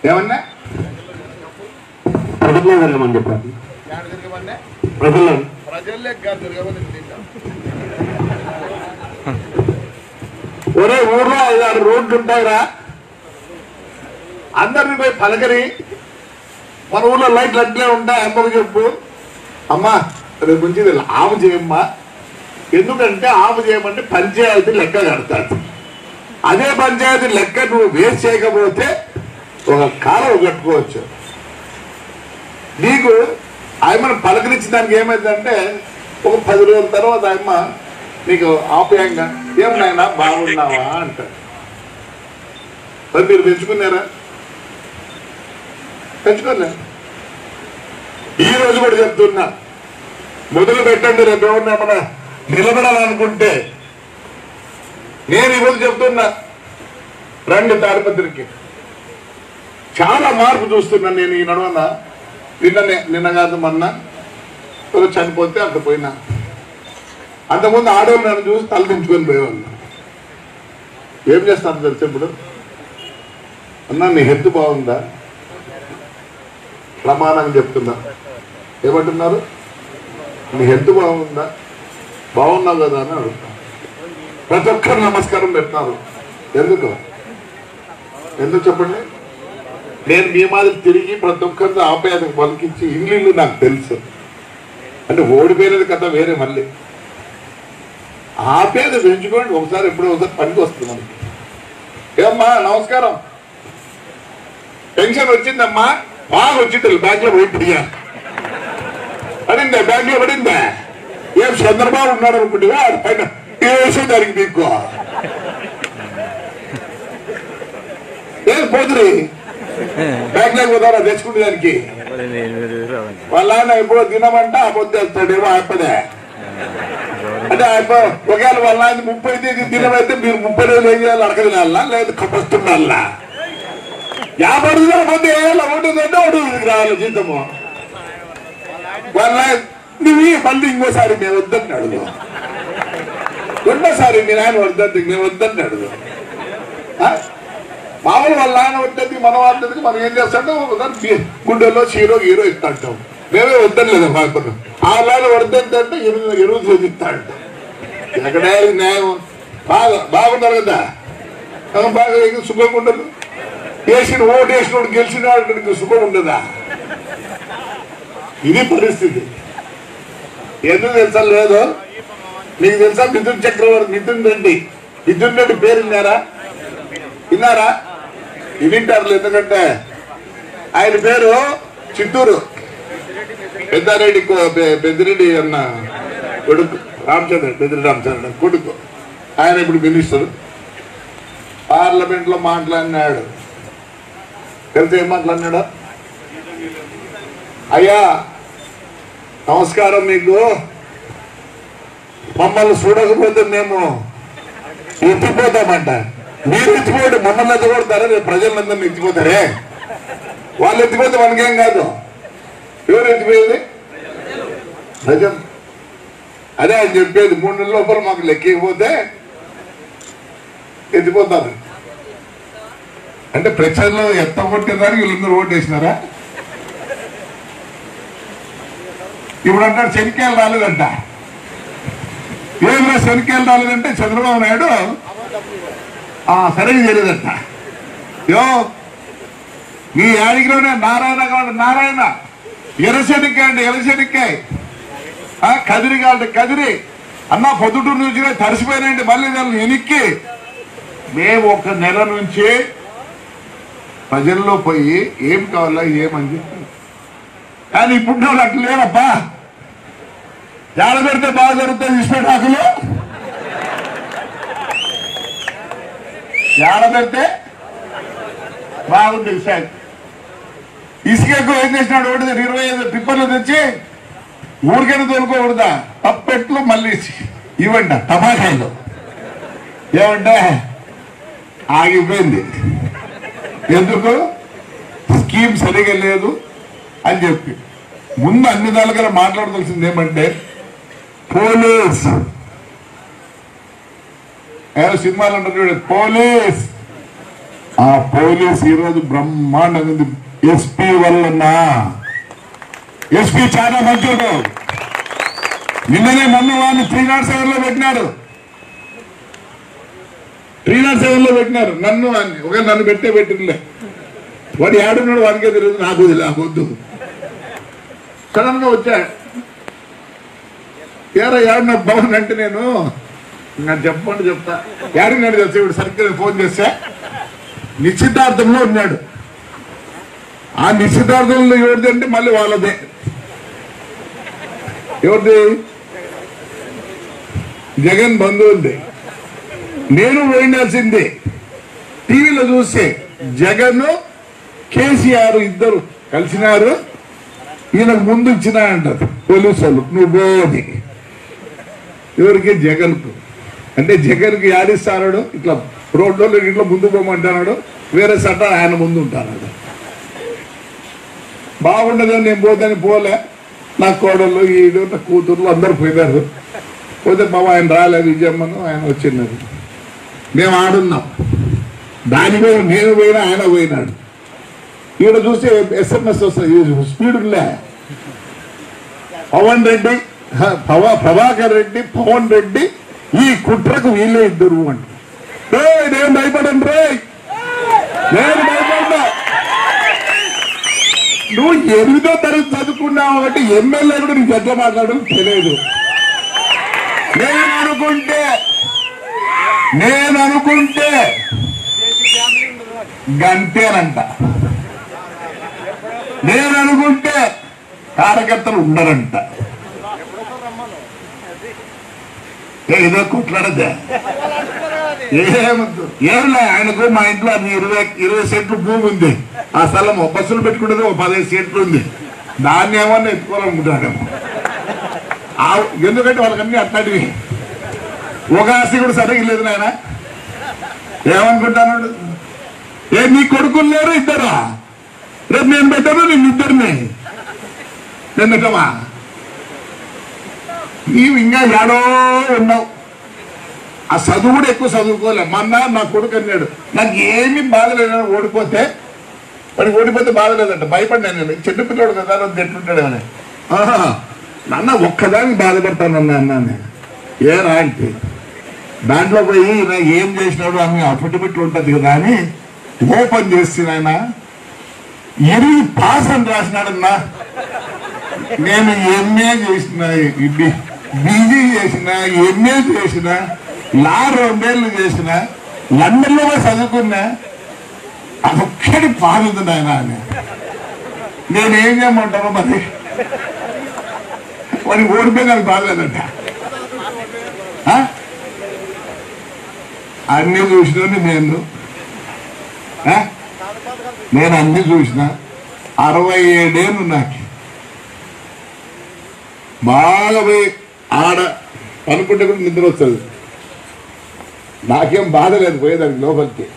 ఏమన్నా ప్రజల్లో జరగమని చెప్పారు యాడ తిరగమన్నా ప్రజల్లో ప్రజల్లే కాదు తిరగమని తింటాం ఒరే ఊర్లో ఐదారు రోడ్లు ఉంటాయిరా అందరిని పోయి పలకరి మన ఊర్లో లైట్లు అట్లే ఉంటాయి అమ్మకు చెప్పు అమ్మా రేపు నుంచి ఇది ఆమె చేయమ్మా ఎందుకంటే ఆమె చేయమంటే పంచాయతీ లెక్క కడతాడు అదే పంచాయతీ లెక్క నువ్వు వేస్ట్ చేయకపోతే ఒక కాలం కట్టుకోవచ్చు నీకు ఆయమ్మను పలకరించిన దానికి ఏమైందంటే ఒక పది రోజుల తర్వాత ఆయమ్మ నీకు ఆప్యాయంగా ఏం నాయనా బాగున్నావా అంటారు మరి మీరు పెంచుకున్నారా పెంచుకోలే ఈ రోజు కూడా చెప్తున్నా మొదలు పెట్టండి రేపు ఎవరిని ఏమన్నా నిలబడాలనుకుంటే నేను ఈరోజు చెప్తున్నా రండి తాడిపత్రికి చాలా మార్పు చూస్తున్నాను నేను ఈ నడవన నిన్ననే నిన్న కాదు మొన్న ఎవరో చనిపోతే అక్కడ పోయినా అంతకుముందు ఆడవాళ్ళు నన్ను చూసి తలదించుకొని పోయేవాళ్ళు ఏం చేస్తాను తెలుసు ఇప్పుడు అన్నా నీ హెల్త్ బాగుందా ప్రమాణం చెప్తున్నా ఏమంటున్నారు నీ హెల్త్ బాగుందా బాగున్నావు కదా అని అడుగుతా ప్రతి ఒక్కరు నమస్కారం పెడతారు ఎందుకు ఎందుకు చెప్పండి నేను మీ మాదిరి తిరిగి ప్రతి ఒక్కరితో ఆప్యాయతకు పలికించి ఇల్లు నాకు తెలుసు అంటే ఓడిపోయినది కథ వేరే మళ్ళీ ఆప్యాయత పెంచుకోండి ఒకసారి ఎప్పుడో ఒకసారి పనికి వస్తుంది మనకి ఏమ్మా నమస్కారం పెన్షన్ వచ్చిందమ్మా బాగా వచ్చింది బ్యాంక్ లో పోయి పడియా పడిందా బ్యాంక్ లో పడిందా ఏం చంద్రబాబు ఉన్నాడు అనుకుంటుగా ఆడ పైన వేసే దానికి మీకు ఏం పోతురి బ్యాంక్ లో పోతారా తెచ్చుకునే దానికి వాళ్ళ ఆయన ఎప్పుడో తినమంటే ఆ పొద్దు వెళ్తాడేమో అయిపోదే అంటే అయిపో ఒకవేళ వాళ్ళ ఆయన ముప్పై తేదీ తినమైతే మీరు ముప్పై రోజులు ఏం చేయాలి అడగ తినాలా లేదా కప్పస్తుండాలా యాభై రోజుల ముందు ఏళ్ళ ఉంటుందంటే ఒకటి రావాలి జీతము వాళ్ళ నువ్వు ఈ మళ్ళీ ఇంకోసారి మేము వద్దని అడుగు రెండోసారి మీ నాయన వద్దంది మేము వద్దని అడుగు ఆ? మామూలు వాళ్ళ నాయన వద్దంది మన వాళ్ళకి మనం ఏం చేస్తాంటే ఒకదాని బి- గుండెల్లో చీరో హీరో ఇస్తాంటాం మేమే వద్దని లేదా మాకు ఆ వాళ్ళ వద్దంది అంటే ఎరువు ఎరువు చూపిస్తాడు ఎక్కడ న్యాయం బాగా బాగున్నారు కదా ఆ, బాగా ఇంకా సుఖంగా ఉండదు వేసిన ఓటు వేసినోడు గెలిచినాడు నీకు సుఖం ఉండదా ఇది పరిస్థితి ఎందుకు తెలుసా లేదు మీకు తెలుసా మిథున్ చక్రవర్తి మిథున్ రెడ్డి మిథున్ రెడ్డి పేరు విన్నారా విన్నారా వింటారు ఎందుకంటే ఆయన పేరు చిత్తూరు పెద్దారెడ్డి కొ- పె- పెద్దిరెడ్డి అన్న కొడుకు రామచంద్ర పెద్దిరెడ్డి రామచంద్ర కొడుకు ఆయన ఇప్పుడు మినిస్టర్ పార్లమెంట్ లో మాట్లాడినాడు తెలిసి ఏం మాట్లాడినాడు అయ్యా నమస్కారం మీకు మమ్మల్ని చూడకపోతే మేము ఎత్తిపోతామంట మీరు ఎత్తిపోతే మమ్మల్ని ఎత్తిపోతారా రేపు ప్రజలందరినీ ఎత్తిపోతారే వాళ్ళు ఎత్తిపోతే మనకేం కాదు ఎవరు ఎత్తిపోయేది ప్రజలు అదే ఆయన చెప్పేది మూడు నెలల లోపల మాకు లెక్కకపోతే ఎత్తిపోతారు అంటే ప్రజల్లో ఎత్త కొట్టేదానికి వీళ్ళందరూ ఓటు వేసినారా ఇప్పుడు అంటారు శనికాయలు రాలేదంట ఏమైనా శనికాయలు రాలేదంటే చంద్రబాబు నాయుడు ఆ సరిగ్గా చేయలేదంట యో మీ యాడిగిలోనే నారాయణ కావాలి నారాయణ ఎర్రశనిక్కాయ అండి ఎర్రశనిక్కాయ ఆ, కదిరి కావాలి కదిరి అన్న పొద్దుటూరు నుంచి తడిసిపోయినాయండి మళ్ళీ దాన్ని ఎనిక్కి మేము ఒక నెల నుంచి ప్రజల్లో పోయి ఏం కావాలా ఏమని చెప్పి కానీ ఇప్పుడు వాళ్ళు అట్లా లేరబ్బా జాడ పెడితే బాగా జరుగుతుంది ఇష్టటాకులు జాడ పెడితే బాగుంది సార్ ఇసుకకు ఏం చేసినాడు ఒకటి ఇరవై ఐదు టిప్పర్లు తెచ్చి ఊరికైనా తోలుకోకూడదా తప్పెట్లు మళ్ళీ ఇవ్వండి టమాటాలు ఏమంటే ఆగిపోయింది ఎందుకు స్కీమ్ సరిగా లేదు అని చెప్పి ముందు అన్ని దానికన్నా మాట్లాడవలసింది ఏమంటే పోలీస్ ఏదో సినిమాలు అంటారు చూడండి, పోలీస్ ఆ పోలీస్ ఈరోజు బ్రహ్మాండంగా ఉంది ఎస్పీ వల్లనా ఎస్పీ చాలా మంచోడు నిన్ననే మొన్న వాళ్ళు త్రీ నాట్ సెవెన్ లో పెట్టినారు త్రీ నాట్ సెవెన్ లో పెట్టినారు నన్ను వాడిని ఒక నన్ను పెట్టే పెట్టినలే వాడు ఏడున్నాడు వాడికే తెలియదు నాకు వదిలే, నాకు వద్దు సడన్ గా వచ్చా ఏరా ఏడున్న భవన్ అంటే నేను నాకు చెప్పండి చెప్తా ఏడున్నాడు తెలుసా ఇప్పుడు సరిగ్గా ఫోన్ చేస్తే నిశ్చితార్థంలో ఉన్నాడు ఆ నిశ్చితార్థంలో ఎవరిది అంటే మళ్ళీ వాళ్ళదే ఎవరిది జగన్ బంధువులది నేను వేయాల్సిందే టీవీలో చూస్తే జగన్ కేసీఆర్ ఇద్దరు కలిసినారు ఈయనకు ముందు ఇచ్చిన అంటారు పోలీసు వాళ్ళు నువ్వు పోని ఎవరికి జగన్కు అంటే జగన్కి యాడిస్తాడు ఇట్లా రోడ్లో ఇట్లా ముందు పోమంటున్నాడు వేరే సట ఆయన ముందు ఉంటాడు బాగుండదని నేను పోదని పోలే నా కోడళ్ళు ఈడు నా కూతుర్లు అందరు పోయినారు పోతే బాబా ఆయన రాలేదు విజయమ్మను ఆయన వచ్చినారు మేము ఆడున్నాం దాని మీద నేను పోయినా ఆయన పోయినాడు ఈడ చూస్తే ఎస్ఎంఎస్ వస్తుంది స్పీడ్ లే పవన్ రెడ్డి హ, పవ ప్రభాకర్ రెడ్డి పవన్ రెడ్డి ఈ కుట్రకు వీళ్ళే ఇద్దరు అంట రేయ్, నేను భయపడను రే నేను భయపడ్డా నువ్వు ఎనిమిదో తరగతి చదువుకున్నావు కాబట్టి ఎమ్మెల్యే కూడా నీకు ఎట్లా మాట్లాడడం తెలియదు నేను అనుకుంటే నేను అనుకుంటే గంతేనంట నేను అనుకుంటే కార్యకర్తలు ఉండరంట ఏ, ఇదో కొట్లాడద్దా ఏమొద్దు ఏమిలే ఆయనకు మా ఇంట్లో అది ఇరవై ఇరవై సెంట్లు భూమి ఉంది ఆ స్థలం ఒక బస్సులు పెట్టుకునేది ఒక పదిహేను సెంట్లు ఉంది దాన్ని ఏమన్నా ఎత్తుకోవాలనుకుంటాడేమో ఆ ఎందుకంటే వాళ్ళకన్నీ అట్లాంటివి ఒక ఆస్తి కూడా సరిగ్గా లేదు నాయన ఏమనుకుంటాను ఏ నీ కొడుకులు లేరు ఇద్దరా రేపు నేను పెట్టాను నేను ఇద్దరిని నేను పెట్టమా నీవు ఇంకా ఏడో ఉన్నావు ఆ చదువు కూడా ఎక్కువ చదువుకోలే మొన్న నా కొడుకు అన్నాడు నాకు ఏమీ బాధ లేదని ఓడిపోతే వాడికి ఓడిపోతే బాధ లేదంట భయపడ్డాను నేను చెట్టు పిల్లడు కదా అని ఎట్లుంటాడు అని ఆహా, నాన్న ఒక్కదానికి బాధపడతానన్నా అన్నా నేను ఏ రా అంటే దాంట్లో పోయి నా ఏం చేసినాడు అని అఫిడవిట్లు ఉంటుంది కదా అని ఓపెన్ చేసి ఆయన ఎనిమిది పాస్ అని రాసినాడన్నా నేను ఎంఏ చేసిన ఇది బీజీ చేసిన ఎంఏ చేసిన లా రెండేళ్ళు చేసిన లండన్లో పోయి చదువుకున్నా అదొక్కడి పాలుంది నాయన అని నేనేం చేయమంటాను మరి వాడి ఓడిపోయి నాకు బాగలేదంట ఆ? అన్ని చూసినోని నేను ఆ? నేను అన్ని చూసిన అరవై ఏడేళ్ళు నాకు బాగా పోయి ఆడ అనుకుంటే కూడా నిద్ర వస్తుంది నాకేం బాధ లేదు పోయేదానికి లోపలికి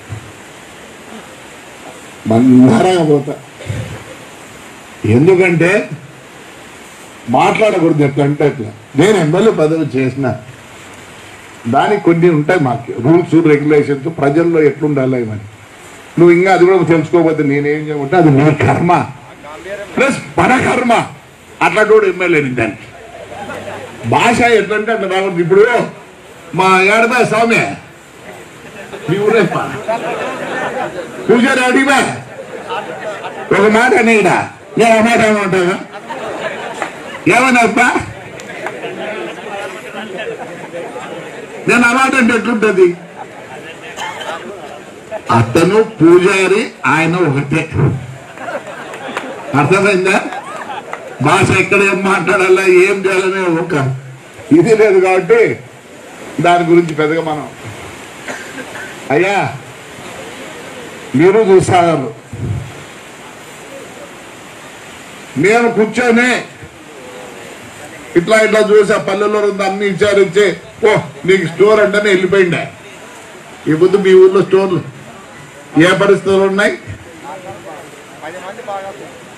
మందరంగా పోతా ఎందుకంటే మాట్లాడకూడదు ఎట్లా అంటే ఎట్లా నేను ఎమ్మెల్యే పదవి చేసిన దానికి కొన్ని ఉంటాయి మాకు రూల్స్ రెగ్యులేషన్స్ ప్రజల్లో ఎట్లుండాలి ఇవన్నీ నువ్వు ఇంకా అది కూడా తెలుసుకోకపోతే నేనేం చేయమంటే అది నీ కర్మ ప్లస్ మన కర్మ అట్లా కూడా ఎమ్మెల్యే దానికి భాష ఎట్లంటే అట్లా రాకూడదు ఇప్పుడు మా ఏడబా స్వామి మీ ఊరేప్ప పూజారి అడిగా ఒక మాట అనేడా నేను ఆ మాట ఏమంటాను ఏమన్నాప్ప నేను ఆ మాట అంటే ఎట్లుంటది అతను పూజారి ఆయన ఒకటే అర్థమైందా భాష ఎక్కడ ఏం మాట్లాడాలా ఏం చేయాలనే ఒక ఇది లేదు కాబట్టి దాని గురించి పెద్దగా మనం అయ్యా మీరు చూస్తారు నేను కూర్చొని ఇట్లా ఇట్లా చూసి ఆ పల్లెల్లో ఉంది అన్ని విచారించి ఓ నీకు స్టోర్ అంటేనే వెళ్ళిపోయిండే ఈ పొద్దు మీ ఊర్లో స్టోర్లు ఏ పరిస్థితులు ఉన్నాయి పది మంది బాగా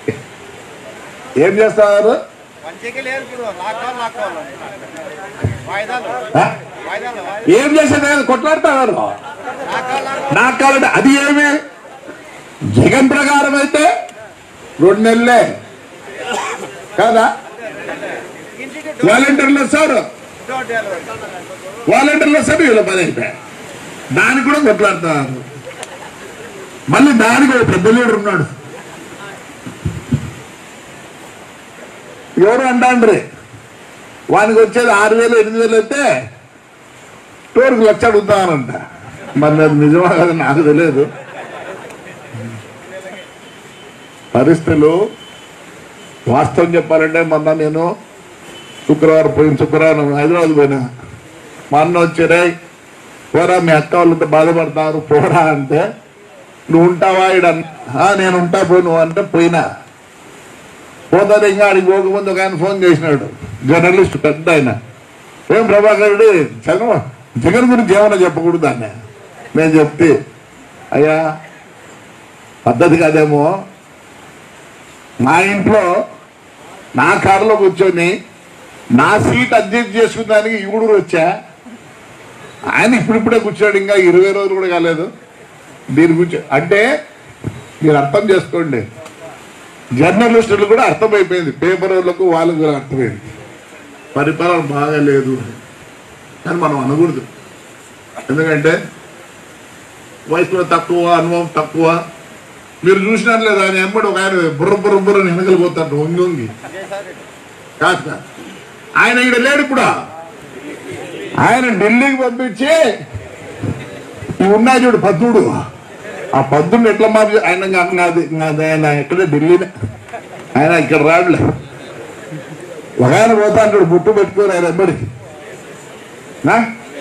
ఏం చేస్తారు మంచిగా లేరు ఇప్పుడు లాక్కోవాలి లాక్కోవాలి వాయిదాలు ఆ? వాయిదాలు ఏం చేసేది కొట్లాడతారు లాక్కోవాలి నాకు కావాలంటే అది ఏమి జగన్ ప్రకారం అయితే రెండు నెలలే కాదా ఇంటికి వాలంటీర్లు వస్తారు డోర్ డెలివరీ వాలంటీర్లు వస్తారు వీళ్ళ పని అయిపోయా దానికి కూడా కొట్లాడుతున్నారు మళ్ళీ దానికి ఒక పెద్ద లీడర్ ఉన్నాడు ఎవరు అంటాండ్రి వానికి వచ్చేది ఆరు వేలు ఎనిమిది వేలు అయితే టోర్కి లక్ష అడుగుతానంట మరి అది నిజమా కదా నాకు తెలియదు పరిస్థితులు వాస్తవం చెప్పాలంటే మొన్న నేను శుక్రవారం పోయిన శుక్రవారం హైదరాబాద్ పోయినా మా అన్న వచ్చారే పోరా మీ అక్క వాళ్ళంతా బాధపడతారు పోరా అంటే నువ్వు ఉంటావా ఈడ నేను ఉంటా పోయి నువ్వు అంటే పోయినా పోతారు ఇంకా ఆడికి పోకముందు ఒక ఆయన ఫోన్ చేసినాడు జర్నలిస్ట్ పెద్ద ఆయన ఏం ప్రభాకర్ రెడ్డి జగన్ జగన్ గురించి ఏమైనా చెప్పకూడదు అన్న నేను చెప్తే అయ్యా పద్ధతి కాదేమో మా ఇంట్లో నా కారులో కూర్చొని నా సీట్ అడ్జస్ట్ చేసుకున్నానికి ఈగుడు వచ్చా ఆయన ఇప్పుడిప్పుడే కూర్చోడు ఇంకా ఇరవై రోజులు కూడా కాలేదు దీని గురించి అంటే మీరు అర్థం చేసుకోండి జర్నలిస్టులు కూడా అర్థమైపోయింది పేపర్ వాళ్ళకు వాళ్ళకు కూడా అర్థమైంది పరిపాలన బాగా లేదు అని మనం అనకూడదు ఎందుకంటే వయసులో తక్కువ అనుభవం తక్కువ మీరు చూసినారు లేదా ఆయన ఎంబడి ఒక ఆయన బుర్ర బుర్ర బుర్ర వెనకలు పోతాడు వంగి వంగి కాదు కాదు. ఆయన ఇక్కడ లేడు ఇప్పుడు ఆయన ఢిల్లీకి పంపించి ఈ ఉన్నాయి చూడు పద్దుడు ఆ పద్దుని ఎట్లా మార్చి ఆయన ఇంకా నాది నాది ఆయన ఎక్కడ ఢిల్లీనే ఆయన ఇక్కడ రాడులే ఒక ఆయన పోతా అంటాడు బుట్టు పెట్టుకోరు ఆయన ఎంబడికి నా?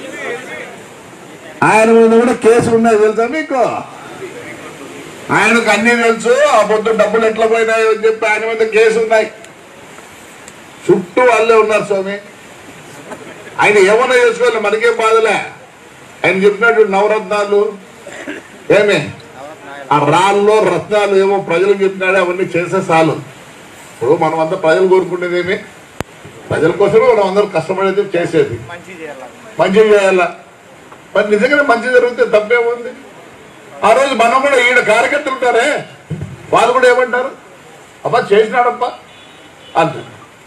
ఆయన మీద కూడా కేసులు ఉన్నాయి తెలుసా మీకు ఆయనకు అన్ని తెలుసు ఆ పొద్దు డబ్బులు ఎట్లా పోయినాయో అని చెప్పి ఆయన మీద కేసు ఉన్నాయి చుట్టూ వాళ్ళే ఉన్నారు స్వామి ఆయన ఏమన్నా చేసుకోవాలి మనకేం బాధలే ఆయన చెప్పినట్టు నవరత్నాలు ఏమి ఆ రాళ్ళు రత్నాలు ఏమో ప్రజలకు చెప్పినాడు అవన్నీ చేసే చాలు ఇప్పుడు మనం అంతా ప్రజలు కోరుకునేది ఏమి ప్రజల కోసమే మనం అందరూ కష్టపడేది చేసేది మంచి చేయాలి మంచి చేయాల మరి నిజంగానే మంచి జరిగితే తప్పేముంది ఆ రోజు మనం కూడా ఈడ కార్యకర్తలు ఉంటారే వాళ్ళు కూడా ఏమంటారు అబ్బా చేసినాడప్పా అంటారు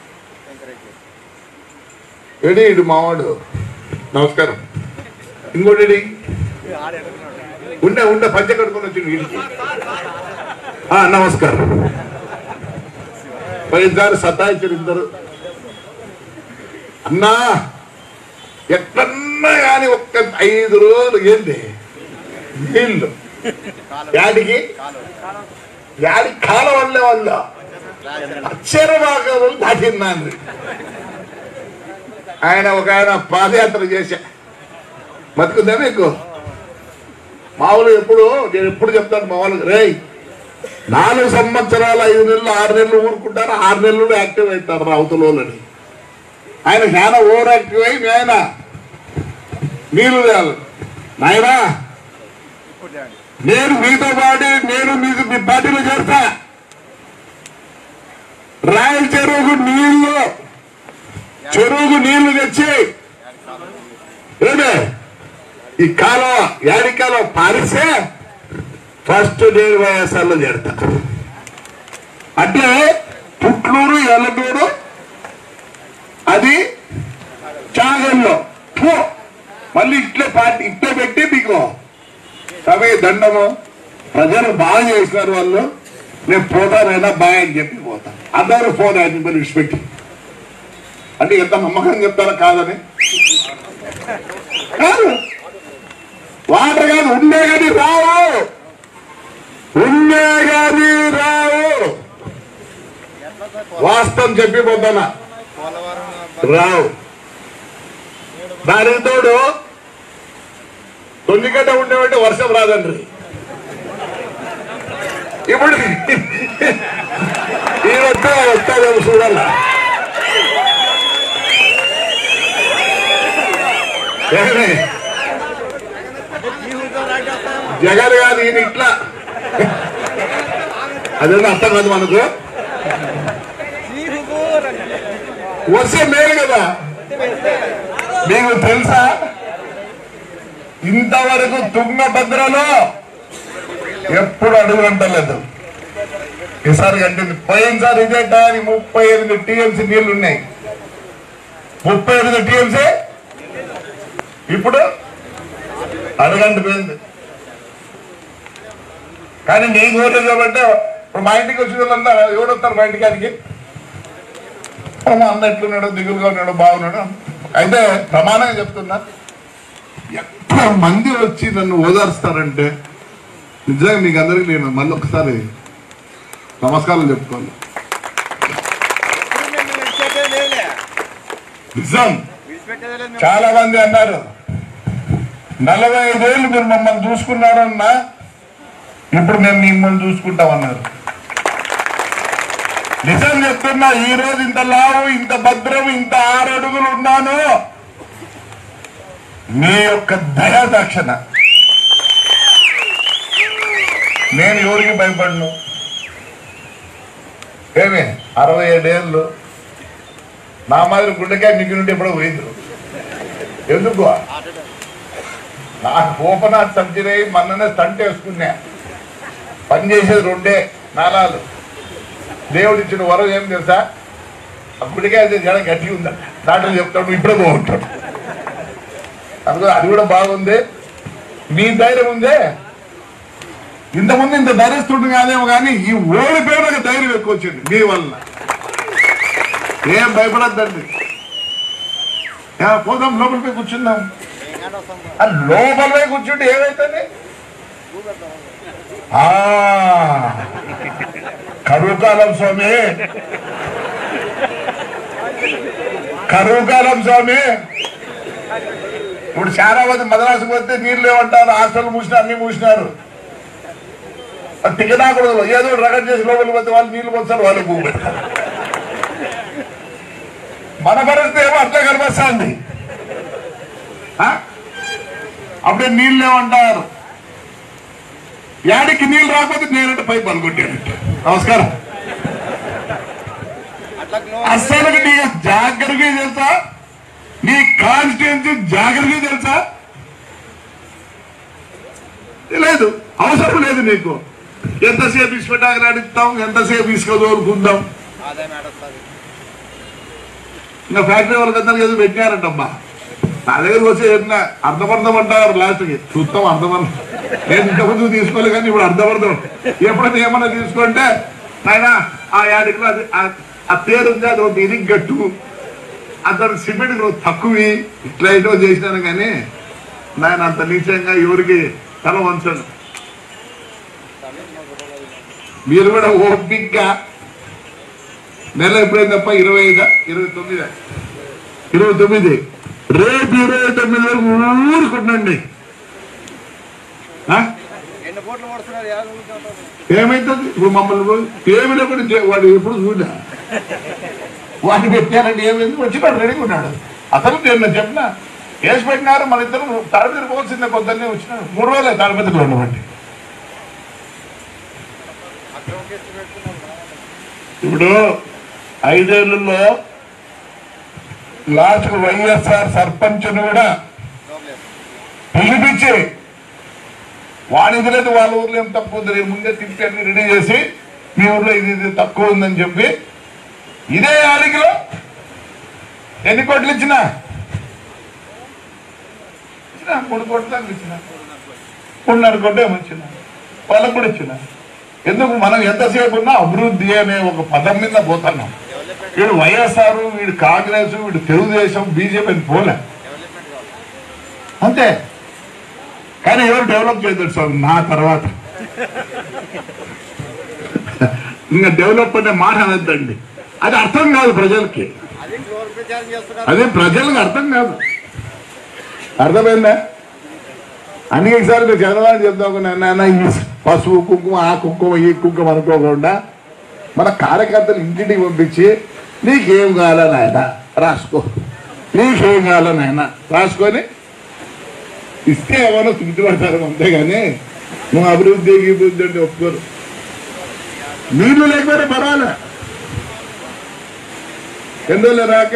ఏడి ఇడు మావాడు నమస్కారం ఇంకోటి ఉండే ఉండే పంచ కట్టుకుని వచ్చి వీడికి ఆ, నమస్కారం పోయినసారి సతాయించారు ఇద్దరు అన్నా ఎక్కడన్నా కానీ ఒక్క ఐదు రోజులు ఏంటి నీళ్ళు యాడికి యాడి కాలం వల్లే వాళ్ళు అక్షర భాగం దాటిన్నాను ఆయన ఒక ఆయన పాదయాత్ర చేశా బతుకుందా మీకు మామూలు ఎప్పుడు నేను ఎప్పుడు చెప్తాను మా వాళ్ళకి రేయ్ నాలుగు సంవత్సరాలు ఐదు నెలలు ఆరు నెలలు ఊరుకుంటారు ఆరు నెలలు యాక్టివ్ అవుతారు అవతలని ఆయన చాలా ఓవర్ యాక్టివ్ అయి మీ ఆయన నీళ్ళు తేవాలి నాయనా నేను మీతో పాటు నేను మీకు మీ పార్టీలో చేస్తా రాయల చెరువుకు నీళ్లు చెరువుకు నీళ్లు తెచ్చి ఏమే ఈ కాలువ యాడి కాలువ పారిస్తే ఫస్ట్ నేను వైఎస్ఆర్లో చేరతా అంటే పుట్లూరు ఎల్లటూరు అది చాగల్లో పో మళ్ళీ ఇట్లే పార్టీ ఇట్లే పెట్టి మీకు సభే దండము ప్రజలు బాగా చేసినారు వాళ్ళు నేను పోతానైనా బాయ్ అని చెప్పి పోతా అందరూ ఫోన్ ఆయన మరి విడిచిపెట్టి అంటే ఎంత నమ్మకం చెప్తారా కాదని కాదు వాటర్ కాదు ఉండే కానీ రావు ఉండే కానీ రావు వాస్తవం చెప్పిపోతానా పోలవరం రావు దానికి తోడు తొన్నిగడ్డ ఉండేవంటే వర్షం రాదండ్రి ఇప్పుడు ఈ వస్తే వస్తాదేమో చూడాల ఏమి? జగన్ గారు ఈయన ఇట్లా అదేదో అర్థం కాదు మనకు వస్తే మేలు కదా మీకు తెలుసా ఇంతవరకు తుంగభద్రలో ఎప్పుడు అడుగు అంటలేదు ఈసారి కంటింది పోయినసారి ఇదే టైం ముప్పై ఎనిమిది టీఎంసీ నీళ్లు ఉన్నాయి ముప్పై ఎనిమిది టీఎంసీ ఇప్పుడు అరగంట పోయింది కానీ నీ కోరేది కాబట్టి ఇప్పుడు మా ఇంటికి వచ్చిన వాళ్ళంతా ఎవడొస్తారు మా ఇంటికానికి ఓ మా అన్న ఎట్లున్నాడు దిగులుగా ఉన్నాడు బాగున్నాడు అయితే ప్రమాణంగా చెప్తున్నా ఎంత మంది వచ్చి నన్ను ఓదార్స్తారంటే నిజంగా మీకు అందరికీ నేను మళ్ళీ ఒకసారి నమస్కారం చెప్పుకోవాలి ఇప్పుడు మేము విడిచిపెట్టేది లేదులే. నిజం విడిచిపెట్టేది లేదు మేము. చాలా మంది అన్నారు నలభై ఐదేళ్ళు మీరు మమ్మల్ని చూసుకున్నారన్నా ఇప్పుడు మేము మిమ్మల్ని చూసుకుంటామన్నారు నిజం చెప్తున్నా ఈ రోజు ఇంత లావు ఇంత భద్రం ఇంత ఆరు అడుగులు ఉన్నాను మీ యొక్క దయా దక్షణ నేను ఎవరికి భయపడను ఏమి అరవై ఏడేళ్ళు నా మాదిరి గుండెకాయ మిగిలింటే ఎప్పుడో పోయింది ఎందుకు నాకు ఓపెన్ హార్ట్ సర్జరీ అయ్యి మొన్ననే స్టంట్ వేసుకున్నా పని చేసేది రెండే నాలాలు దేవుడు ఇచ్చిన వరం ఏం తెలుసా అప్పటికే అది జడ గట్టిగా ఉందా డాక్టర్ చెప్తాడు "నువ్వు ఇప్పుడే బాగుంటాడు అందుకని అది కూడా బాగుంది మీ ధైర్యం ఉందే ఇంతకుముందు ఇంత ధైర్యస్తుడు కాదేమో కానీ ఈ ఓడిపోయిన ధైర్యం ఎక్కువ వచ్చింది మీ వల్ల ఏం భయపడద్దండి ఏ, పోదాం లోపలికి పోయి కూర్చుందాం ఏం కానీ వస్తాం రా. ఆ లోపల పోయి కూర్చుంటే ఏమైతుంది ఆ, కరువు కాలం స్వామి కరువు కాలం స్వామి ఇప్పుడు చాలా మంది మద్రాసుకు పోతే నీళ్ళు లేవంటారు హాస్టల్ మూసినారు అన్ని మూసినారు టికెటాకూడదు ఏదో ఒకటి రగడ్ చేసి లోపలికి పోతే వాళ్ళు నీళ్లు పోస్తారు వాళ్ళు భూమి పెడతారు మన పరిస్థితి ఏమో అట్లా కనిపిస్తుంది ఆ? అప్పుడే నీళ్ళు లేవంటారు యాడికి నీళ్ళు రాకపోతే నేనంటే పై పనుకుంటానంట నమస్కారం అట్లా నువ్వు అసలు నీకు జాగ్రత్తగా తెలుసా నీ కాన్స్టిట్యున్సీ జాగ్రత్తగా తెలుసా లేదు అవసరం లేదు నీకు ఎంతసేపు ఇసుపెట్టాక నడుస్తాం ఎంతసేపు ఇసుక దోరుకుందాం ఆదాయం ఏడొస్తుంది ఇంకా ఫ్యాక్టరీ వాళ్ళకి అందరికి ఏదో పెట్టినారంటమ్మా నా దగ్గరకు వచ్చి ఏమన్నా అర్ధమర్థం అంటారు లాస్ట్కి చూస్తాం అర్ధమర్థం నేను ఇంతకుముందు తీసుకోలేదు కానీ ఇప్పుడు అర్ధమర్థం ఎప్పుడైనా ఏమన్నా తీసుకుంటే నాయన ఆ యాడికి అది ఆ- ఆ పేరు ఉంది అది ఒకటి ఇరిగి గట్టు అతను సిమెంట్ నువ్వు తక్కువి ఇట్లా ఇటో చేసినాను కానీ నాయన అంత నీచంగా ఎవరికి తల వంచను మీరు కూడా ఓపిక్గా నెల ఎప్పుడైంది తప్ప ఇరవై ఐదా ఇరవై తొమ్మిదా ఇరవై తొమ్మిది రేపు ఇరవై తొమ్మిది వరకు ఊరుకుంటుండండి ఆ? ఎన్ని కోట్లు పడుతున్నారు ఎలా ఊరుకుంటారు? ఏమైతుంది ఇప్పుడు మమ్మల్ని పోయి ఏమి లేకుండా చే- వాడు ఎప్పుడు చూడా వాడిని పెట్టారండి ఏమైంది వచ్చినాడు రెడీగా ఉన్నాడు అసలు నేను చెప్పిన వేసి పెట్టినారు మన ఇద్దరు తాడిపత్రి పోవాల్సిందే పొద్దున్నే వచ్చినాడు మూడు వేలే తాడిపత్రిలో ఉండవండి అక్కడ ఒక కేసు పెట్టుకున్నారు ఇప్పుడు ఐదేళ్లలో లాస్ట్ వైఎస్ఆర్ సర్పంచ్ను కూడా లోపలే. పిలిపించి వాడి ఇది లేదు వాళ్ళ ఊర్లో ఏం తక్కువ ఉంది రేపు ముందే తిప్పి అన్ని రెడీ చేసి మీ ఊర్లో ఇది ఇది తక్కువ ఉందని చెప్పి ఇదే ఆడికిలో ఎన్ని కోట్లు ఇచ్చిన ఇచ్చిన మూడు కోట్ల దాకా ఇచ్చిన మూడున్నర కోట్లు ఏమో ఇచ్చిన వాళ్ళకు కూడా ఇచ్చిన ఎందుకు మనం ఎంతసేపు ఉన్నా అభివృద్ధి అనే ఒక పదం మీద పోతున్నాం డెవలప్మెంట్ వీడు వైఎస్ఆర్ వీడు కాంగ్రెస్ వీడు తెలుగుదేశం బీజేపీ అని పోలే డెవలప్మెంట్ కావాలి అంతే కానీ ఎవరు డెవలప్ చేయలేదు స్వామి నా తర్వాత ఇంకా డెవలప్ అనే మాట అనద్దండి అది అర్థం కాదు ప్రజలకి అది ఫ్లోర్ ప్రచారం చేస్తున్నారు అదే ప్రజలకు అర్థం కాదు అర్థమైందా అందుకే ఈసారి మీరు చంద్రబాబు చెప్తాం నాన్న ఈ పసుపు కుంకుమ ఆ కుంకుమ ఈ కుంకుమ అనుకోకుండా మన కార్యకర్తలు ఇంటింటికి పంపించి నీకేం కావాలా నాయన రాసుకో నీకేం కావాలా నాయన రాసుకొని ఇస్తే ఏమైనా తృప్తి పడతారు అంతేగాని నువ్వు అభివృద్ధి అభివృద్ధి అంటే ఒప్పుకోరు నీళ్లు లేకపోతే పర్వాలే ఎందులో రాక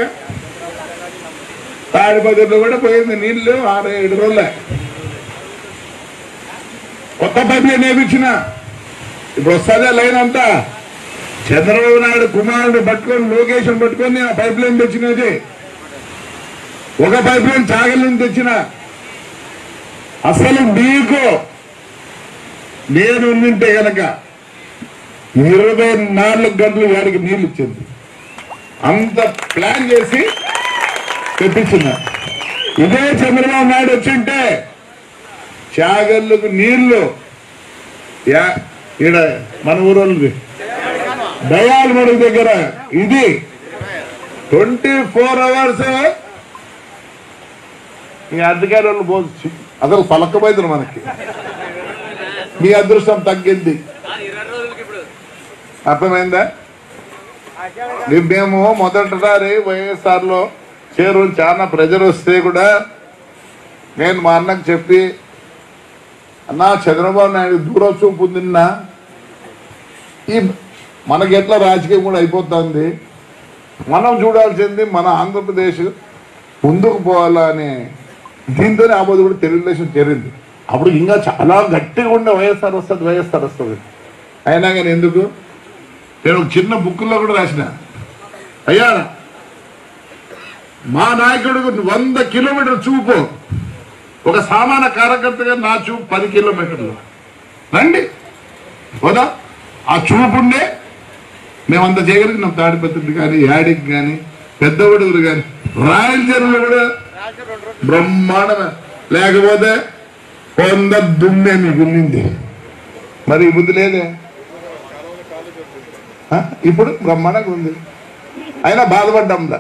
తాడిపదుల్లో కూడా పోయింది నీళ్లు ఆరు ఏడు రోజులే కొత్త పైప్ లైన్ వేయించిన ఇప్పుడు వస్తుందే లైన్ అంతా చంద్రబాబు నాయుడు కుమారుడు పట్టుకొని లోకేషన్ పట్టుకొని ఆ పైప్ లైన్ తెచ్చినది ఒక పైప్ లైన్ చాగల్ నుంచి తెచ్చిన అసలు మీకు నేను ఉండింటే గనక ఇరవై నాలుగు గంటలు వాడికి నీళ్ళు ఇచ్చింది అంత ప్లాన్ చేసి తెప్పించిన ఇదే చంద్రబాబు నాయుడు వచ్చింటే చాగళ్ళకు నీళ్లు యా ఈడ మన ఊరోళ్ళది దయాల్ మడుగు దగ్గర ఇది ట్వంటీ ఫోర్ అవర్స్ మీ అధికారి వాళ్ళు పోవచ్చు అసలు పలకమైంది మనకి మీ అదృష్టం తగ్గింది అర్థమైందా ఇది మేము మొదటిసారి వైఎస్ఆర్ లో చేరు చాలా ప్రెజర్ వస్తే కూడా నేను మా అన్నకు చెప్పి అన్నా చంద్రబాబు నాయుడు దూరం చూపు ఉందిన్నా ఈ మనకి ఎట్లా రాజకీయం కూడా అయిపోతుంది మనం చూడాల్సింది మన ఆంధ్రప్రదేశ్ ముందుకు పోవాలని దీంతోనే ఆ బోధ కూడా తెలుగుదేశం చేరింది అప్పుడు ఇంకా చాలా గట్టిగా ఉండే వైఎస్ఆర్ వస్తుంది వైఎస్ఆర్ వస్తుంది అయినా కానీ ఎందుకు నేను ఒక చిన్న బుక్లో కూడా రాసిన అయ్యా మా నాయకుడు వంద కిలోమీటర్ చూపు ఒక సామాన్య కార్యకర్తగా నా చూపు పది కిలోమీటర్లు రండి పోదా ఆ చూపుండే మేమంత చేయగలిగినాం తాడిపత్రికి కానీ యాడికి కానీ పెద్దవడుగురు కానీ రాయలసీమలో కూడా బ్రహ్మాండమే లేకపోతే కొంద దుమ్మే మీకు ఉన్నింది మరి ఈ బుద్ధి లేదే ఆ? ఇప్పుడు బ్రహ్మాండంగా ఉంది అయినా బాధపడ్డాంలా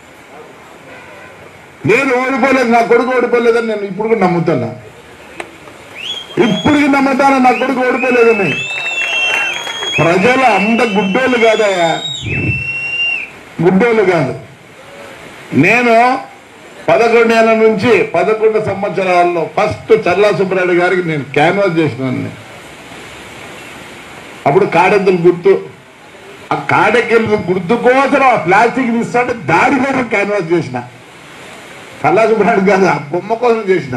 నేను ఓడిపోలేదు నా కొడుకు ఓడిపోలేదని నేను ఇప్పుడు కూడా నమ్ముతున్నా ఇప్పటికి నమ్ముతాను నా కొడుకు ఓడిపోలేదని ప్రజలు అంత గుడ్డోళ్ళు కాదయ్యా గుడ్డోళ్ళు కాదు నేను పదకొండు ఏళ్ళ నుంచి పదకొండు సంవత్సరాల్లో ఫస్ట్ చల్లా సుబ్బారెడ్డి గారికి నేను క్యాన్వాస్ చేసినాను అప్పుడు కాడెద్దులు గుర్తు ఆ కాడెక్కెళ్ళ గుర్తు కోసం ఆ ప్లాస్టిక్ తీస్తాడు దాడి కోసం క్యాన్వాస్ చేసిన చల్లా సుబ్బారెడ్డి కాదు ఆ బొమ్మ కోసం చేసిన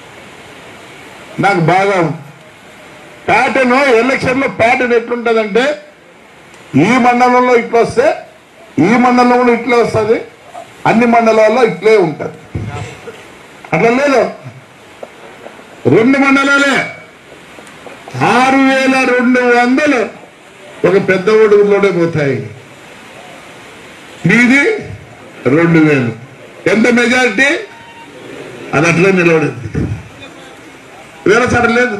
నాకు బాగా ప్యాటర్న్ ఎలక్షన్ లో ప్యాటర్న్ ఎట్లుంటదంటే ఈ మండలంలో ఇట్లా వస్తే ఈ మండలంలో ఇట్లే వస్తుంది అన్ని మండలాల్లో ఇట్లే ఉంటది అట్లా లేదు రెండు మండలాలే ఆరు వేల రెండు వందలు ఒక పెద్ద ఒడుగులోనే పోతాయి మీది రెండు వేలు ఎంత మెజారిటీ అది అట్లే నిలబడింది వేరే చోట లేదు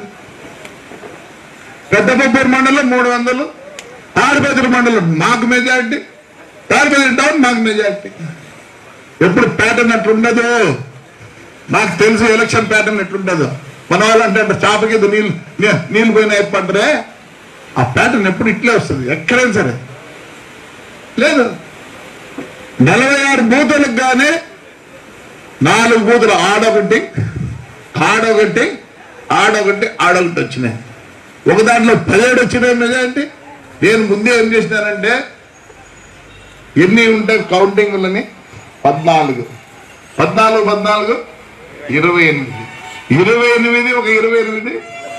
పెద్ద కొబ్బరి మండలం మూడు వందలు తాడిపత్రి మండలం మాకు మెజారిటీ తాడిపత్రి టౌన్ మాకు మెజారిటీ ఎప్పుడు ప్యాటర్న్ ఎట్లుండదు నాకు తెలుసు ఎలక్షన్ ప్యాటర్న్ ఎట్లుండదు మన వాళ్ళు అంటే చాప కింద నీళ్ళు నీ- నీళ్ళు పోయినా ఎప్పంటారే ఆ ప్యాటర్న్ ఎప్పుడు ఇట్లే వస్తుంది ఎక్కడైనా సరే లేదు నలభై ఆరు బూతులకు కానీ నాలుగు బూతులు ఆడొకటి ఆడొకటి ఆడొకటి ఆడొకటి వచ్చినాయి ఒక దాంట్లో పదిహేడు వచ్చినాయి మెజారిటీ నేను ముందే ఏం చేసినానంటే ఎన్ని ఉంటాయి కౌంటింగ్లని పద్నాలుగు పద్నాలుగు పద్నాలుగు ఇరవై ఎనిమిది ఇరవై ఎనిమిది ఒక ఇరవై ఎనిమిది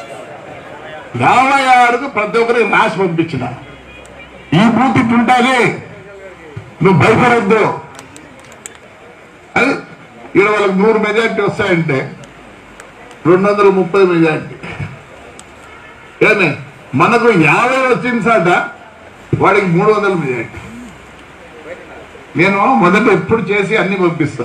యాభై ఆరుకు ప్రతి ఒక్కరికి రాసి పంపించిన ఈ బూత్ ఇట్లుంటుంది నువ్వు భయపడద్దు అది ఇక్కడ వాళ్ళకి నూరు మెజారిటీ వస్తాయంటే రెండు వందల ముప్పై మెజారిటీ ఏమే మనకు యాభై వచ్చింది సాట వాడికి మూడు వందల మెజారిటీ నేను మొదట ఎప్పుడు చేసి అన్ని పంపిస్తా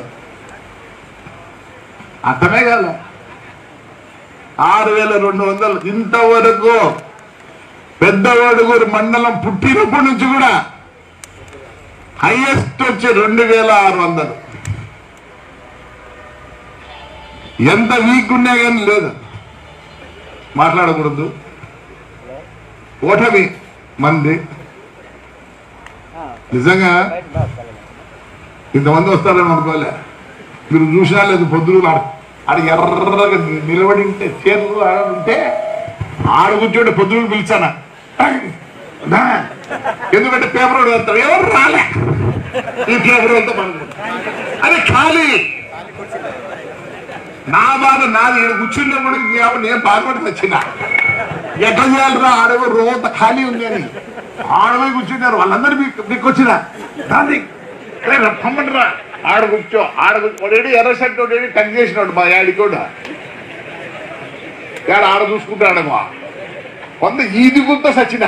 అర్థమే కాలే ఆరు వేల రెండు వందలు ఇంతవరకు పెద్దవాడుగురు మండలం పుట్టినప్పటి నుంచి కూడా హైయెస్ట్ వచ్చి రెండు వేల ఆరు వందలు ఎంత వీక్ ఉన్నా కానీ లేదు మాట్లాడకూడదు ఓటమి మంది నిజంగా ఇంతమంది వస్తారని అనుకోలే మీరు చూసినా లేదు పొద్దులు ఆడ ఆడ ఎర్రగా నిలబడి ఉంటే చీరలు ఆడ ఉంటే ఆడ కూర్చోండి పొద్దులు పిలిచానా దా. ఎందుకంటే పేపర్ వాడు వెళ్తాడు ఎవరు రాలే ఈ పేపర్ వెళ్తే మనకు అదే ఖాళీ నా బాధ నాది ఈడ కూర్చున్నప్పుడు నేను బాధపడి వచ్చిన ఎట్లా చేయాలరా ఆడేవో రోత ఖాళీ ఉంది అని ఆడపోయి కూర్చున్నారు వాళ్ళందరూ మీకు మీకు వచ్చిన దాన్ని రమ్మనరా ఆడ కూర్చో ఆడ కూర్చోడేడు ఎర్ర షర్ట్ ఒకటి టక్ చేసినాడు మా యాడి కూడా యాడ ఆడ చూసుకుంటాడేమో కొంత ఈది గుంత సచిన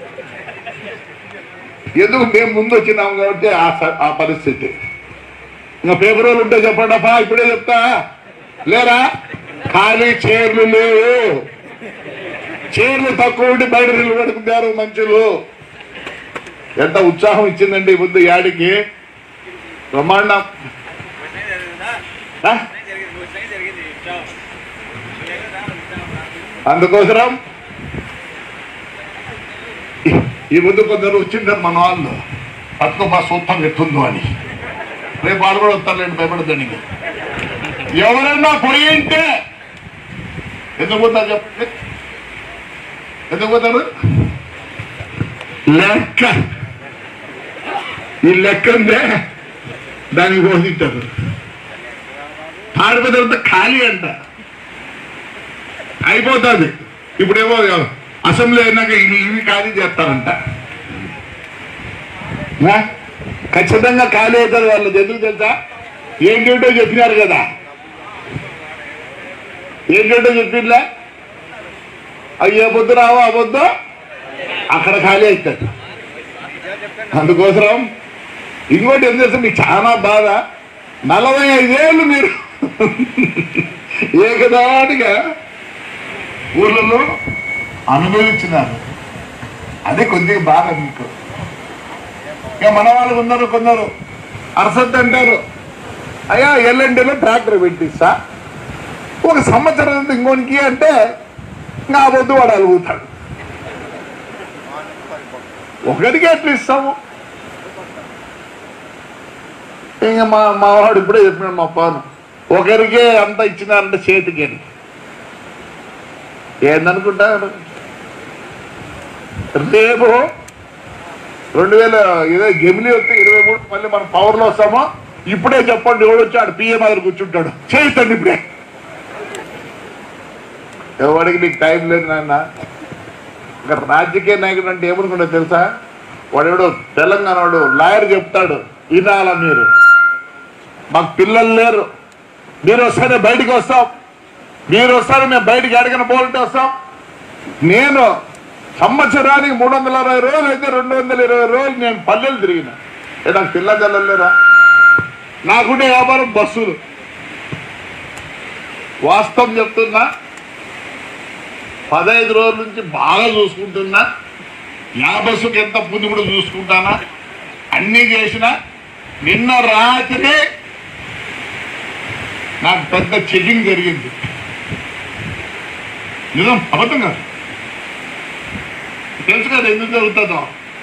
ఎందుకు మేము ముందు వచ్చినాము కాబట్టి ఆ స- ఆ పరిస్థితి ఇంకా పేపర్ వాళ్ళు ఉంటే చెప్పండి అప్పా ఇప్పుడే చెప్తా లేరా ఖాళీ చైర్లు లేవు చైర్లు తక్కువ ఉండి బయట నిలబెడుతున్నారు మనుషులు ఎంత ఉత్సాహం ఇచ్చిందండి ఈ ముందు యాడికి బ్రహ్మాండం ఆ? అందుకోసరం ఈ- ఈ ముందు కొందరు వచ్చింటారు మన వాళ్ళు పట్టుకో సూత్రం ఎట్టుందో అని రేపు వాడు కూడా వస్తారులేండి భయపడద్దండి ఎవరైనా పోయి ఉంటే ఎందుకు పోతారు చెప్పండి ఎందుకు పోతారు లెక్క ఈ లెక్క ఉందే దానికి పోతుంటారు ఆడిపోయిన తర్వాత ఖాళీ అంట అయిపోతుంది ఇప్పుడేమో అసెంబ్లీ అయినాక ఇవి ఇవి ఖాళీ చేస్తారంట ఆ? ఖచ్చితంగా ఖాళీ అవుతుంది వాళ్ళది ఎందుకు తెలుసా ఏంటంటో చెప్పినారు కదా ఏంటంటో చెప్పిందా అయ్యే పొద్దు రావో ఆ పొద్దు అక్కడ ఖాళీ అవుతుంది అందుకోసం ఇంకోటి ఏం చేస్తే మీకు చాలా బాధ నలభై ఐదేళ్ళు మీరు ఏకదాటిగా ఊళ్ళలో అనుభవించినారు అదే కొద్దిగా బాధ మీకు ఇక మన వాళ్ళు ఉన్నారు కొందరు అరసద్దు అంటారు అయ్యా ఎల్ఎండిలో ట్రాక్టర్ పెట్టిస్తా ఒక సంవత్సరం అంతా ఇంకోనికి అంటే ఇంకా ఆ పొద్దు వాడు అలుగుతాడు ఒకటికి ఎట్లా ఇస్తాము ఇంకా మా మా వాడు ఇప్పుడే చెప్పినాడు మా పాను ఒకరికే అంత ఇచ్చినారంటే చేతికి అని. ఏందనుకుంటారు రేపు రెండు వేల ఇదే గెమిలి వస్తే ఇరవై మూడు మళ్ళీ మనం పవర్లో వస్తామో ఇప్పుడే చెప్పండి ఎవడు వచ్చి ఆడు పిఎం దగ్గర కూర్చుంటాడు చేయితండి ఇప్పుడే ఎవరికి నీకు టైం లేదు నాయన ఇంకా రాజకీయ నాయకుడు అంటే ఏమనుకుంటా తెలుసా వాడెవడో తెలంగాణ వాడు లాయర్ చెప్తాడు వినాల మీరు మాకు పిల్లలు లేరు మీరు వస్తేనే బయటికి వస్తాం మీరు వస్తారు మేము బయటికి అడిగిన పోలంటే వస్తాం నేను సంవత్సరానికి మూడు వందల అరవై రోజులు అయితే రెండు వందల ఇరవై రోజులు నేను పల్లెలు తిరిగిన ఏ నాకు పిల్ల జల్లలేరా నాకుండే వ్యాపారం బస్సులు వాస్తవం చెప్తున్నా పదహైదు రోజుల నుంచి బాగా చూసుకుంటున్నా యా బస్సుకి ఎంత పుంజు కూడా చూసుకుంటానా అన్నీ చేసిన నిన్న రాత్రి నాకు పెద్ద చెకింగ్ జరిగింది నిజం అబద్ధం కాదు తెలుసు కదా ఎందుకు జరుగుతుందో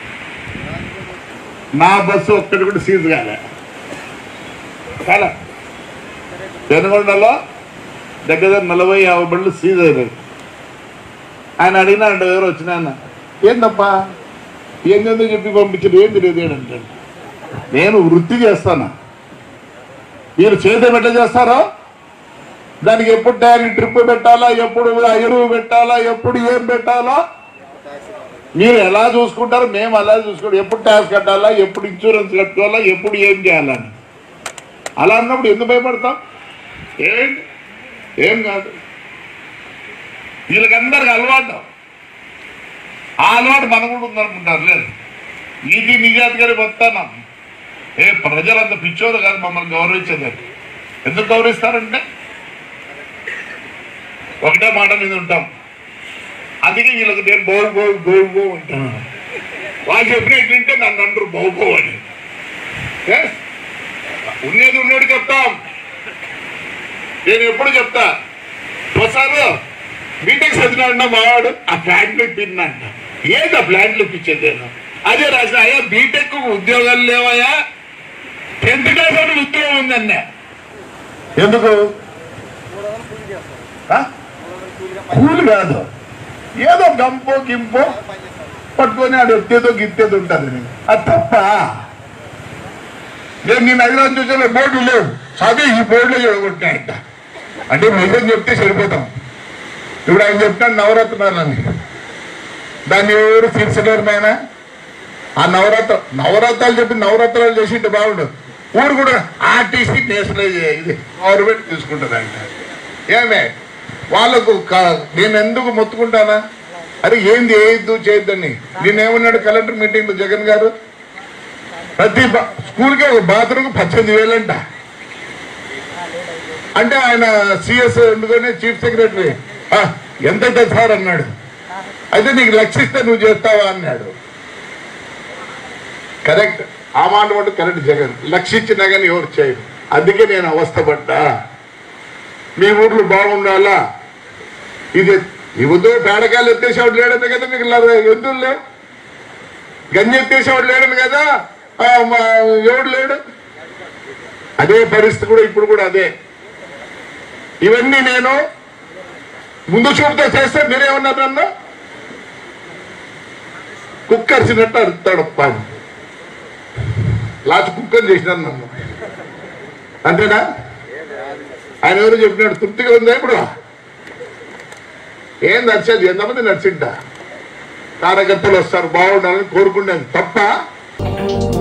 నా బస్సు ఒక్కటి కూడా సీజ్ కాలే చాలా పెనుగొండలో దగ్గర దగ్గర నలభై యాభై బండ్లు సీజ్ అయినాయి ఆయన అడిగినాడు ఎవరు వచ్చిన ఆయన ఏందప్పా ఏందేందో చెప్పి పంపించారు ఏం తెలియదు ఏంటంటాడు నేను వృత్తి చేస్తాను మీరు చేద్దాం ఎట్లా చేస్తారో దానికి ఎప్పుడు టైర్ ట్రిప్ పెట్టాలా ఎప్పుడు ఎరువు పెట్టాలా ఎప్పుడు ఏం పెట్టాలో మీరు ఎలా చూసుకుంటారో మేము అలా చూసుకుంటాం ఎప్పుడు ట్యాక్స్ కట్టాలా ఎప్పుడు ఇన్సూరెన్స్ కట్టుకోవాలా ఎప్పుడు ఏం చేయాలని అలా అన్నప్పుడు ఎందుకు భయపడతాం ఏంటి ఏం కాదు వీళ్ళకందరికి అలవాటు ఆ అలవాటు మనం కూడా ఉందనుకుంటారు లేదు నీతి నిజాతిగానే వస్తాను ఏ ప్రజలంత పిచ్చోరు కాదు మమ్మల్ని గౌరవించేది ఎందుకు గౌరవిస్తారంటే ఒకటే మాట మీద ఉంటాం అందుకే వీళ్ళకి నేను బౌ బౌ బౌ బౌ ఉంటాను వాళ్ళు చెప్పినట్టుంటే నన్ను అంటారు బౌ బౌ అని ఏ? ఉన్నది ఉన్నోడు చెప్తాం నేను ఎప్పుడు చెప్తా ఒకసారి బీటెక్ చదివినా మావాడు ఆ ప్లాంట్లు ఇప్పిందంట ఏంటి ఆ ప్లాంట్లు ఇప్పించేది నేను అదే రాసిన అయ్యా బీటెక్ ఉద్యోగాలు లేవయ్యా టెన్త్ క్లాస్ అని ఉద్యోగం ఉందన్న ఎందుకు ఆ? కూలి కాదు ఏదో గంపో గింపో పట్టుకొని ఆడు ఎత్తేదో గిత్తేదో ఉంటుంది అది తప్ప నేను నేను హైదరాబాద్ చూసాను బోర్డు లేవు చదివి ఈ బోర్డులో చెడగొట్టాయంట అంటే నిజం చెప్తే సరిపోతాం ఇప్పుడు ఆయన చెప్తాను నవరత్నాలని దాన్ని ఎవరు తీర్చలేరు నాయన ఆ నవరాత్ర నవరాత్రాలు చెప్పి నవరాత్రాలు చేసింటే బాగుండు ఊరు కూడా ఆర్టీసీ నేషనలైజ్ ఇది గవర్నమెంట్ తీసుకుంటుంది అంట ఏమే వాళ్ళకు క- నేను ఎందుకు మొత్తుకుంటానా అరే ఏంది ఏద్దు చేయొద్దని నేనేమన్నాడు కలెక్టర్ మీటింగ్ జగన్ గారు ప్రతి బా- స్కూల్కి ఒక బాత్రూమ్ పద్దెనిమిది వేలంట అంటే ఆయన సిఎస్ ఎందుకని చీఫ్ సెక్రటరీ "ఆ, ఎంత అవుతుంది సార్ అన్నాడు అయితే నీకు లక్షిస్తే నువ్వు చేస్తావా అన్నాడు కరెక్ట్ ఆ మాట మటు కరెక్ట్ జగన్ లక్షించినా కానీ ఎవరు చేయరు అందుకే నేను అవస్థపడ్డా మీ ఊర్లు బాగుండాలా ఇది ఈ ఉద్యోగ పేడకాయలు ఎత్తేసేవాడు లేడని కదా మీకు ఎందుకు లేవు గంజి ఎత్తేసేవాడు లేడని కదా ఆ, మా- ఎవడు లేడు అదే పరిస్థితి కూడా ఇప్పుడు కూడా అదే ఇవన్నీ నేను ముందు చూపుతో చేస్తే మీరేమన్నారు నన్ను కుక్క అరిచినట్టు అరుతాడు పాడు లాస్ట్ కుక్కని చేసినారు నన్ను అంతేనా ఆయన ఎవరు చెప్పినాడు తృప్తిగా ఉందా ఇప్పుడు ఏం నడిచేది ఎంతమంది నడిచింట కార్యకర్తలు వస్తారు బాగుండాలని కోరుకునేది తప్ప